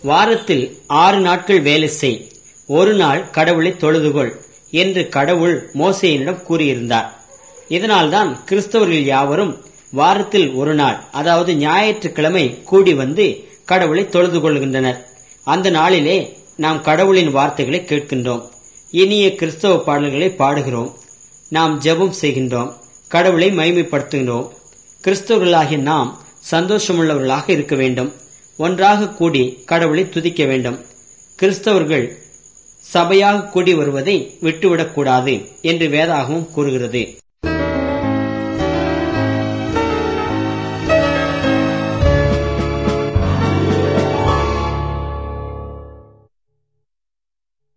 வாரத்தில் ஆறு நாட்கள் வேலை செய் ஒரு நாள் கடவுளை தொழுதுகொள் என்று கடவுள் மோசேயனிடம் கூறியிருந்தார் இதனால்தான் கிறிஸ்தவர்கள் யாவரும் வாரத்தில் ஒரு நாள் அதாவது ஞாயிற்றுக்கிழமை கூடி வந்து கடவுளை தொழுது கொள்கின்றனர் அந்த நாளிலே நாம் கடவுளின் வார்த்தைகளை கேட்கின்றோம் இனிய கிறிஸ்தவ பாடல்களை பாடுகிறோம் நாம் ஜெபம் செய்கின்றோம் கடவுளை மைமைப்படுத்துகிறோம் கிறிஸ்தவர்களாகிய நாம் சந்தோஷமுள்ளவர்களாக இருக்க வேண்டும் ஒன்றாக கூடி கடவுளை துதிக்க வேண்டும் கிறிஸ்தவர்கள் சபையாக கூடி வருவதை விட்டுவிடக்கூடாது என்று வேதாகமும் கூறுகிறது